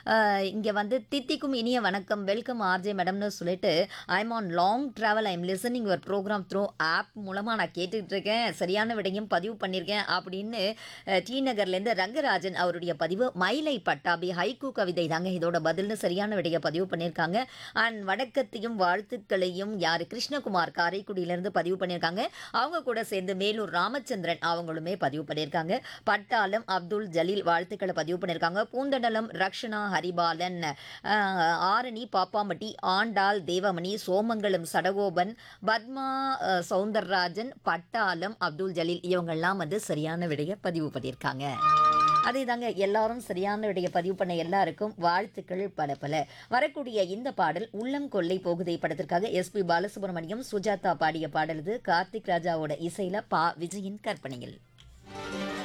இங்கே வந்து தித்திக்கும் இனிய வணக்கம் வெல்கம் ஆர்ஜே மேடம்னு சொல்லிட்டு I'm on long travel I'm listening your program through app மூலமாக நான் கேட்டுட்டு இருக்கேன் சரியான விடையும் பதிவு பண்ணியிருக்கேன் அப்படின்னு அஹ், டி நகர்லேருந்து ரங்கராஜன் அவருடைய பதிவு மயிலை பட்டாபி ஹைக்கூ கவிதை தாங்க இதோட பதில்னு சரியான விடையை பதிவு பண்ணியிருக்காங்க அண்ட் வணக்கத்தையும் வாழ்த்துக்களையும் யார் கிருஷ்ணகுமார் காரைக்குடியிலேருந்து பதிவு பண்ணியிருக்காங்க அவங்க கூட சேர்ந்து மேலூர் ராமச்சந்திரன் அவங்களுமே பதிவு பண்ணியிருக்காங்க பட்டாளம் அப்துல் ஜலீல் வாழ்த்துக்களை பதிவு பண்ணியிருக்காங்க பூந்தடலம் ரக்ஷனா ஹரிபாலன் அஹ், ஆரணி பாப்பாமட்டி ஆண்டாள் தேவமணி சோமங்கலம் சடகோபன் பத்மா அஹ், சௌந்தரராஜன் பட்டாளம் அப்துல் ஜலீல் இவங்கெல்லாம் வந்து சரியான விடையை பதிவு பண்ணியிருக்காங்க அதே தாங்க எல்லாரும் சரியான விடைய பதிவு பண்ண எல்லாருக்கும் வாழ்த்துக்கள் பல பல வரக்கூடிய இந்த பாடல் உள்ளம் கொள்ளை போகுதை படத்திற்காக எஸ்பி பாலசுப்ரமணியம் சுஜாதா பாடிய பாடல் இது கார்த்திக் ராஜாவோட இசையில பா விஜயின் கற்பனையில்